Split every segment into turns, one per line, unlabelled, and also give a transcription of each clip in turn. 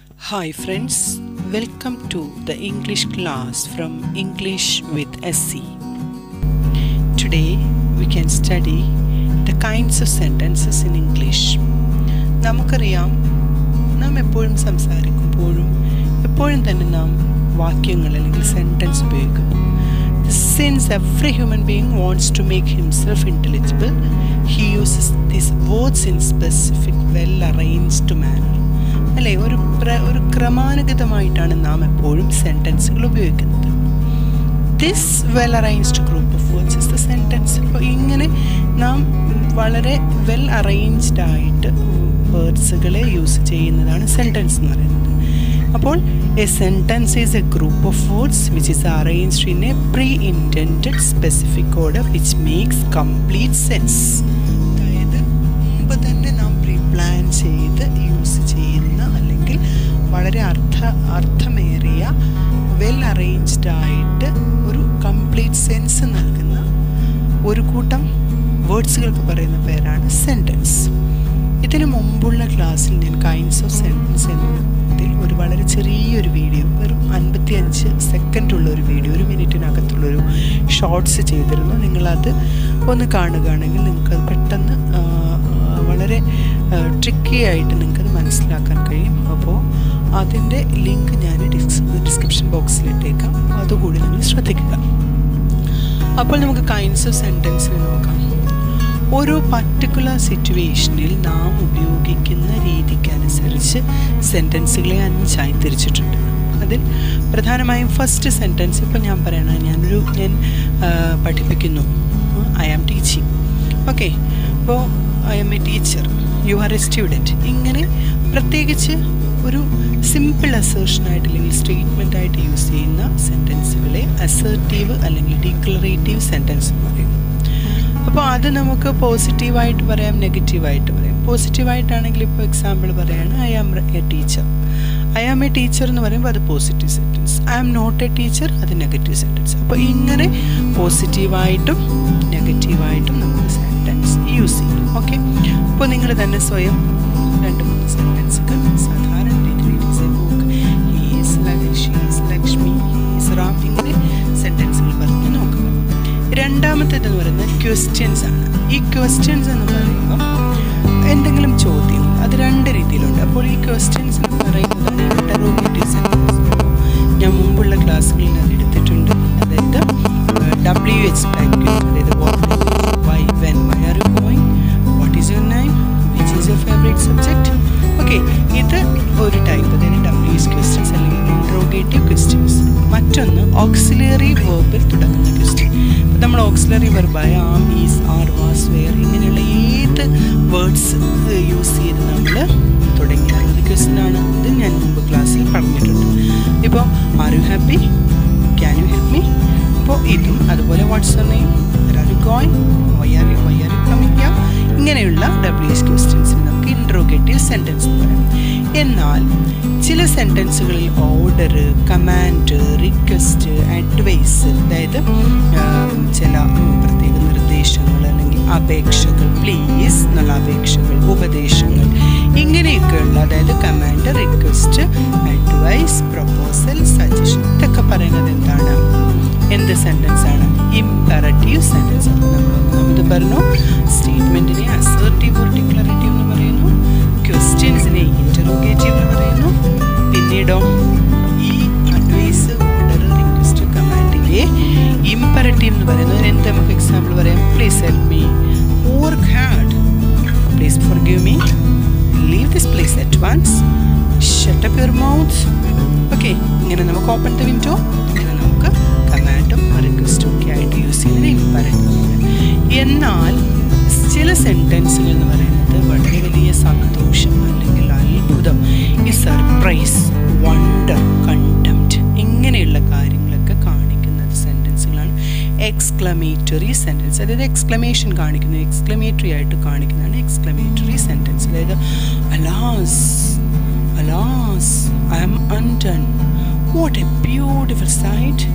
Hi, friends. Welcome to the English class from English with SC. Today, we can study the kinds of sentences in English. നമുക്കറിയാം നാം എപ്പോഴും സംസാരിക്കുമ്പോഴും എപ്പോഴും തന്നെ നാം വാക്യങ്ങൾ അല്ലെങ്കിൽ സെൻറ്റൻസ് ഉപയോഗിക്കുന്നു since every human being wants to make himself intelligible he uses these words in specific well arranged manner അല്ലേ ഒരു പ്ര ഒരു ക്രമാനുഗതമായിട്ടാണ് നാം എപ്പോഴും സെൻറ്റൻസുകൾ ഉപയോഗിക്കുന്നത് this well arranged group of words is the sentence അപ്പോൾ ഇങ്ങനെ നാം വളരെ വെൽ അറേഞ്ച്ഡ് ആയിട്ട് വേർഡ്സുകളെ യൂസ് ചെയ്യുന്നതാണ് സെൻറ്റൻസ് എന്ന് പറയുന്നത് അപ്പോൾ a sentence is a group of words which is arranged in a pre intended specific order which makes complete sense അതായത് മുമ്പ് തന്നെ നാം പ്രീ പ്ലാൻ ചെയ്ത് യൂസ് ചെയ്യുന്ന അല്ലെങ്കിൽ വളരെ അർത്ഥ അർത്ഥമേറിയ വെൽ അറേഞ്ച്ഡ് ആയിട്ട് ഒരു കംപ്ലീറ്റ് സെൻസ് നൽകുന്ന ഒരു കൂട്ടം വേർഡ്സുകൾക്ക് പറയുന്ന പേരാണ് സെൻറ്റൻസ് ഇതിനു മുമ്പുള്ള ക്ലാസ്സിൽ ഞാൻ കൈൻഡ്സ് ഓഫ് സെൻറ്റൻസ് എന്നതിൽ ഒരു വളരെ ചെറിയൊരു വീഡിയോ വെറും അൻപത്തി അഞ്ച് സെക്കൻഡുള്ള ഒരു വീഡിയോ ഒരു മിനിറ്റിനകത്തുള്ളൊരു ഷോർട്സ് ചെയ്തിരുന്നു നിങ്ങളത് ഒന്ന് കാണുകയാണെങ്കിൽ നിങ്ങൾക്കത് പെട്ടെന്ന് വളരെ ട്രിക്കി ആയിട്ട് നിങ്ങൾക്കത് മനസ്സിലാക്കാൻ കഴിയും അപ്പോൾ അതിൻ്റെ ലിങ്ക് ഞാൻ ഡിസ്ക്രിപ്ഷൻ ബോക്സിൽ ഇട്ടേക്കാം അതുകൂടി നിങ്ങൾ ശ്രദ്ധിക്കുക അപ്പോൾ നമുക്ക് കൈൻഡ്സ് ഓഫ് സെൻറ്റൻസിൽ നോക്കാം ഓരോ പർട്ടിക്കുലർ സിറ്റുവേഷനിൽ നാം ഉപയോഗിക്കുന്ന രീതിക്കനുസരിച്ച് സെൻറ്റൻസുകളെ അഞ്ചായി തിരിച്ചിട്ടുണ്ട് അതിൽ പ്രധാനമായും ഫസ്റ്റ് സെൻറ്റൻസ് ഇപ്പോൾ ഞാൻ പറയണ ഞാനൊരു ഞാൻ പഠിപ്പിക്കുന്നു ഐ ആം ടീച്ചിങ് ഓക്കെ അപ്പോൾ I am a teacher you are a student ഇങ്ങനെ പ്രത്യേകിച്ച് ഒരു സിമ്പിൾ അസേർഷനായിട്ട് അല്ലെങ്കിൽ സ്റ്റേറ്റ്മെൻ്റ് ആയിട്ട് യൂസ് ചെയ്യുന്ന സെൻറ്റൻസുകളെ അസേർട്ടീവ് അല്ലെങ്കിൽ ഡിക്ലറേറ്റീവ് സെൻറ്റൻസ് എന്ന് പറയും അപ്പോൾ അത് നമുക്ക് പോസിറ്റീവായിട്ട് പറയാം നെഗറ്റീവായിട്ട് പറയാം പോസിറ്റീവായിട്ടാണെങ്കിൽ ഇപ്പോൾ എക്സാമ്പിൾ പറയുകയാണ് I am a teacher I am a teacher എന്ന് പറയുമ്പോൾ അത് positive sentence I am not a teacher അത് നെഗറ്റീവ് സെൻറ്റൻസ് അപ്പോൾ ഇങ്ങനെ പോസിറ്റീവായിട്ടും നെഗറ്റീവായിട്ടും നമുക്ക് സെൻറ്റൻസ് യൂസ് ചെയ്യും ഓക്കെ അപ്പോൾ നിങ്ങൾ തന്നെ സ്വയം രണ്ട് മൂന്ന് സെൻറ്റൻസുകൾ സാധാരണ രീതിയിൽ he's she's Lakshmi he's Ram ഇങ്ങനെ സെൻറ്റൻസുകൾ പറഞ്ഞ് നോക്കുക രണ്ടാമത്തേത് എന്ന് പറയുന്നത് ക്വസ്റ്റ്യൻസ് ആണ് ഈ ക്വസ്റ്റ്യൻസ് എന്ന് പറയുമ്പോൾ എന്തെങ്കിലും ചോദ്യം അത് രണ്ട് രീതിയിലുണ്ട് അപ്പോൾ ഈ ക്വസ്റ്റ്യൻസ് എന്ന് പറയുന്നതാണ് ഇൻ്ററോഗേറ്റീവ് സെൻറ്റൻസ് ഞാൻ മുമ്പുള്ള ക്ലാസ്സുകളിൽ അത് എടുത്തിട്ടുണ്ട് അതായത് ഡബ്ല്യു എച്ച് ടൈപ്പ് അതായത് why when why are you going what is your name which is your favourite subject okay ഇത് ഒരു ടൈപ്പ് അതായത് ഡബ്ല്യു എച്ച് ക്വസ്റ്റ്യൻസ് അല്ലെങ്കിൽ ഇൻട്രോഗേറ്റീവ് ക്വസ്റ്റ്യൻസ് മറ്റൊന്ന് ഓക്സിലറി വേർബിൽ തുടങ്ങുന്ന ക്വസ്റ്റ്യൻ ഇപ്പം നമ്മൾ ഓക്സിലറി വെർബായ am is are was were ഇങ്ങനെയുള്ള ഏത് വേർഡ്സ് യൂസ് ചെയ്ത് നമ്മൾ തുടങ്ങിയാലുള്ള ക്വസ്റ്റ്യൻ ആണ് ഇത് ഞാൻ മുമ്പ് ക്ലാസ്സിൽ പറഞ്ഞിട്ടുണ്ട് ഇപ്പോൾ are you happy can you help me അപ്പോൾ ഇതും അതുപോലെ what's your name are you going why are you why are you coming യാ ഇങ്ങനെയുള്ള ഡബ്ല്യു എസ് ക്വസ്റ്റ്യൻസിന് നമുക്ക് ഇൻട്രോഗേറ്റീവ് സെൻറ്റൻസ് എന്ന് പറയാം എന്നാൽ ചില സെൻറ്റൻസുകളിൽ ഓർഡർ കമാൻഡ് റിക്വസ്റ്റ് അഡ്വൈസ് അതായത് ചില പ്രത്യേക നിർദ്ദേശങ്ങൾ അല്ലെങ്കിൽ അപേക്ഷകൾ പ്ലീസ് എന്നുള്ള അപേക്ഷകൾ ഉപദേശങ്ങൾ ഇങ്ങനെയൊക്കെയുള്ള അതായത് command request advice proposal suggestion ഇതൊക്കെ പറയുന്നത് എന്താണ് എന്ത് സെൻറ്റൻസ് ആണ് ഇമ്പറേറ്റീവ് സെൻറ്റൻസ് അപ്പോൾ നമ്മൾ ഒന്നാമത് പറഞ്ഞു സ്റ്റേറ്റ്മെൻറ്റിനെ അസേർട്ടീവ് ഓർ ഡിക്ലറേറ്റീവ് എന്ന് പറയുന്നു ക്വസ്റ്റ്യൻസിനെ ഇൻറ്ററോഗേറ്റീവ് എന്ന് പറയുന്നു പിന്നീടോ ഈ അഡ്വൈസ് ഓർഡർ റിക്വസ്റ്റ് കമാൻഡിലെ ഇമ്പറേറ്റീവ് എന്ന് പറയുന്നത് എന്ത് നമുക്ക് എക്സാമ്പിൾ പറയാം please help me work hard please forgive me leave this place at once shut up your mouth okay ഇങ്ങനെ നമുക്ക് ഓപ്പൺ ദ വിൻഡോ ഇങ്ങനെ നമുക്ക് കമാൻഡും റിക്വസ്റ്റും ഒക്കെ ആയിട്ട് യൂസ് ചെയ്യുന്നതിന് ഇമ്പറേറ്റീവ് എന്നാൽ ചില സെൻറ്റൻസുകൾ എന്ന് പറയുന്നത് വളരെ വലിയ സന്തോഷം അല്ലെങ്കിൽ അത്ഭുതം ഈ സർപ്രൈസ് വണ്ടർ കണ്ടംപ്റ്റ് ഇങ്ങനെയുള്ള കാര്യങ്ങളൊക്കെ കാണിക്കുന്നത് സെൻറ്റൻസുകളാണ് എക്സ്ക്ലമേറ്ററി സെൻറ്റൻസ് അതായത് എക്സ്ക്ലമേഷൻ കാണിക്കുന്നത് എക്സ്ക്ലമേറ്ററി ആയിട്ട് കാണിക്കുന്നതാണ് എക്സ്ക്ലമേറ്ററി സെൻറ്റൻസ് അതായത് alas alas I am undone what a beautiful sight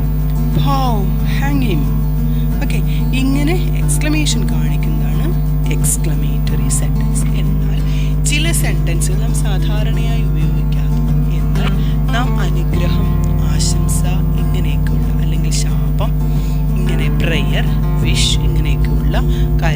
how ഹാങ്ങിങ് ഓക്കെ ഇങ്ങനെ എക്സ്ക്ലമേഷൻ കാണിക്കുന്നതാണ് എക്സ്ക്ലമേറ്ററി സെൻറ്റൻസ് എന്നാൽ ചില സെൻറ്റൻസുകൾ നാം സാധാരണയായി ഉപയോഗിക്കാത്ത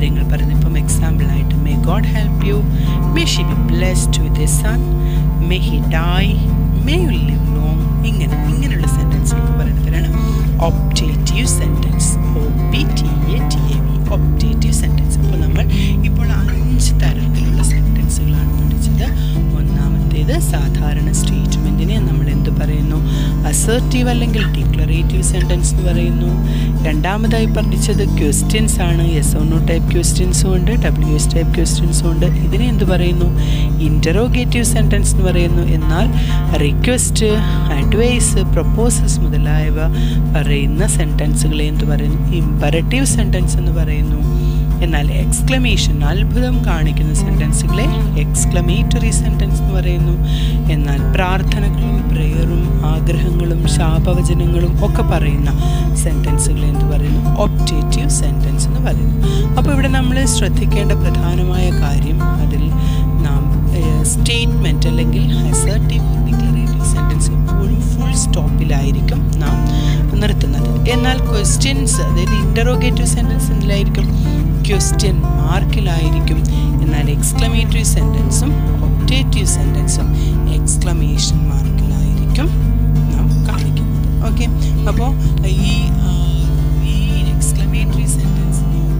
കാര്യങ്ങൾ പറയുന്നത് ഇപ്പം എക്സാമ്പിളായിട്ട് may God help you may she be blessed with a son may he die may you live long ഇങ്ങനെ ഇങ്ങനെയുള്ള സെൻറ്റൻസുകൾ പറയുന്നവരാണ് optative sentence O P T A T A V optative sentence അപ്പോൾ നമ്മൾ ഇപ്പോൾ അഞ്ച് തരത്തിലുള്ള സെൻറ്റൻസുകളാണ് പഠിച്ചത് ഒന്നാമത്തേത് സാധാരണ സ്റ്റേറ്റ്മെൻറ്റിനെ നമ്മൾ എന്ത് പറയുന്നു അസേർട്ടീവ് അല്ലെങ്കിൽ ഡിക്ലറേറ്റീവ് സെൻറ്റൻസ് എന്ന് പറയുന്നു രണ്ടാമതായി പഠിച്ചത് ക്വസ്റ്റ്യൻസ് ആണ് എസ് ഓ നോ ടൈപ്പ് ക്വസ്റ്റ്യൻസും ഉണ്ട് ഡബ്ല്യു എസ് ടൈപ്പ് ക്വസ്റ്റ്യൻസും ഉണ്ട് ഇതിനെ എന്ത് പറയുന്നു ഇൻറ്ററോഗേറ്റീവ് സെൻറ്റൻസ് എന്ന് പറയുന്നു എന്നാൽ റിക്വസ്റ്റ് അഡ്വൈസ് പ്രപ്പോസൽസ് മുതലായവ പറയുന്ന സെൻറ്റൻസുകളെ എന്ത് പറയുന്നു ഇമ്പറേറ്റീവ് സെൻറ്റൻസ് എന്ന് പറയുന്നു എന്നാൽ എക്സ്ക്ലമേഷൻ അത്ഭുതം കാണിക്കുന്ന സെൻറ്റൻസുകളെ എക്സ്ക്ലമേറ്ററി സെൻറ്റൻസ് എന്ന് പറയുന്നു എന്നാൽ പ്രാർത്ഥനകളും പ്രെയറും ആഗ്രഹങ്ങളും ശാപവചനങ്ങളും ഒക്കെ പറയുന്ന സെൻറ്റൻസുകളെ എന്ത് പറയുന്നു ഒപ്റ്റേറ്റീവ് സെൻറ്റൻസ് എന്ന് പറയുന്നു അപ്പോൾ ഇവിടെ നമ്മൾ ശ്രദ്ധിക്കേണ്ട പ്രധാനമായ കാര്യം അതിൽ നാം സ്റ്റേറ്റ്മെൻറ്റ് അല്ലെങ്കിൽ അസേർട്ടീവ് ഡിക്ലറേറ്റീവ് സെൻറ്റൻസ് എപ്പോഴും ഫുൾ സ്റ്റോപ്പിലായിരിക്കും നാം നിർത്തുന്നത് എന്നാൽ ക്വസ്റ്റ്യൻസ് അതായത് ഇൻ്ററോഗേറ്റീവ് സെൻറ്റൻസ് എന്തിലായിരിക്കും ക്വസ്റ്റ്യൻ മാർക്കിലായിരിക്കും എന്നാൽ എക്സ്ക്ലമേറ്ററി സെൻറ്റൻസും ഒപ്റ്റേറ്റീവ് സെൻറ്റൻസും എക്സ്ക്ലമേഷൻ മാർക്കിലായിരിക്കും നാം കാണിക്കുന്നത് ഓക്കെ അപ്പോൾ ഈ ഈ എക്സ്ക്ലമേറ്ററി സെൻറ്റൻസ്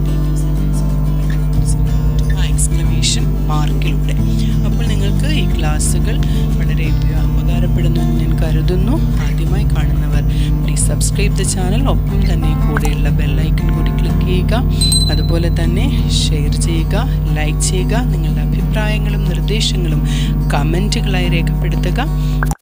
എക്സ്ക്ലമേഷൻ മാർക്കിലൂടെ അപ്പോൾ നിങ്ങൾക്ക് ഈ ക്ലാസ്സുകൾ വളരെ ഉപകാരപ്പെടുന്നു എന്ന് ഞാൻ കരുതുന്നു ആദ്യമായി കാണുന്നവർ പ്ലീസ് സബ്സ്ക്രൈബ് ദ ചാനൽ ഒപ്പം തന്നെ കൂടെയുള്ള ബെല്ലൈക്കൺ കൂടി ക്ലിക്ക് ചെയ്യുക അതുപോലെ തന്നെ ഷെയർ ചെയ്യുക ലൈക്ക് ചെയ്യുക നിങ്ങളുടെ അഭിപ്രായങ്ങളും നിർദ്ദേശങ്ങളും കമൻറ്റുകളായി രേഖപ്പെടുത്തുക